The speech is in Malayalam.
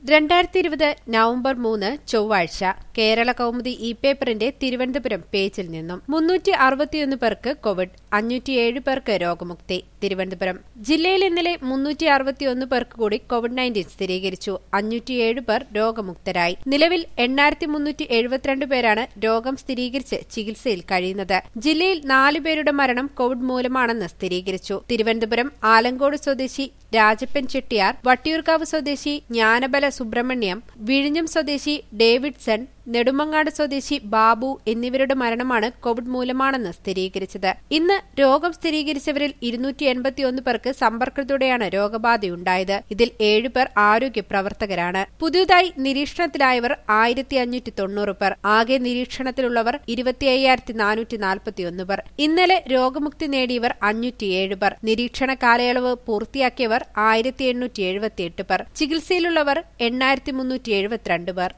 രണ്ടായിരത്തി ഇരുപത് നവംബർ മൂന്ന് ചൊവ്വാഴ്ച കേരള കൗമുദി ഇ പേപ്പറിന്റെ തിരുവനന്തപുരം പേജിൽ നിന്നും മുന്നൂറ്റി അറുപത്തിയൊന്ന് പേർക്ക് കോവിഡ് അഞ്ഞൂറ്റിയേഴ് പേർക്ക് രോഗമുക്തി തിരുവനന്തപുരം ജില്ലയിൽ ഇന്നലെ മുന്നൂറ്റി അറുപത്തിയൊന്ന് പേർക്ക് കൂടി കോവിഡ് നയൻറ്റീൻ സ്ഥിരീകരിച്ചു അഞ്ഞൂറ്റിയേഴ് പേർ രോഗമുക്തരായി നിലവിൽ എണ്ണായിരത്തി മുന്നൂറ്റി എഴുപത്തിരണ്ട് പേരാണ് രോഗം സ്ഥിരീകരിച്ച് ചികിത്സയിൽ കഴിയുന്നത് ജില്ലയിൽ നാലു പേരുടെ മരണം കോവിഡ് മൂലമാണെന്ന് സ്ഥിരീകരിച്ചു തിരുവനന്തപുരം ആലങ്കോട് സ്വദേശി രാജപ്പൻ ചെട്ടിയാർ വട്ടിയൂർക്കാവ് സ്വദേശി ജ്ഞാനബല സുബ്രഹ്മണ്യം വിഴിഞ്ഞം സ്വദേശി ഡേവിഡ്സൺ നെടുമങ്ങാട് സ്വദേശി ബാബു എന്നിവരുടെ മരണമാണ് കോവിഡ് മൂലമാണെന്ന് സ്ഥിരീകരിച്ചത് ഇന്ന് രോഗം സ്ഥിരീകരിച്ചവരിൽ ഇരുന്നൂറ്റി എൺപത്തിയൊന്ന് പേർക്ക് സമ്പർക്കത്തോടെയാണ് രോഗബാധയുണ്ടായത് ഇതിൽ ഏഴുപേർ ആരോഗ്യ പ്രവർത്തകരാണ് പുതിയതായി നിരീക്ഷണത്തിലായവർ ആയിരത്തി അഞ്ഞൂറ്റി തൊണ്ണൂറ് പേർ ആകെ നിരീക്ഷണത്തിലുള്ളവർ ഇരുപത്തി അയ്യായിരത്തി നാനൂറ്റി നാൽപ്പത്തിയൊന്ന് പേർ ഇന്നലെ രോഗമുക്തി നേടിയവർ അഞ്ഞൂറ്റിയേഴ് പേർ നിരീക്ഷണ കാലയളവ് പൂർത്തിയാക്കിയവർ ആയിരത്തി എണ്ണൂറ്റി എഴുപത്തിയെട്ട് പേർ ചികിത്സയിലുള്ളവർ എണ്ണായിരത്തി മുന്നൂറ്റി എഴുപത്തിരണ്ട് പേർ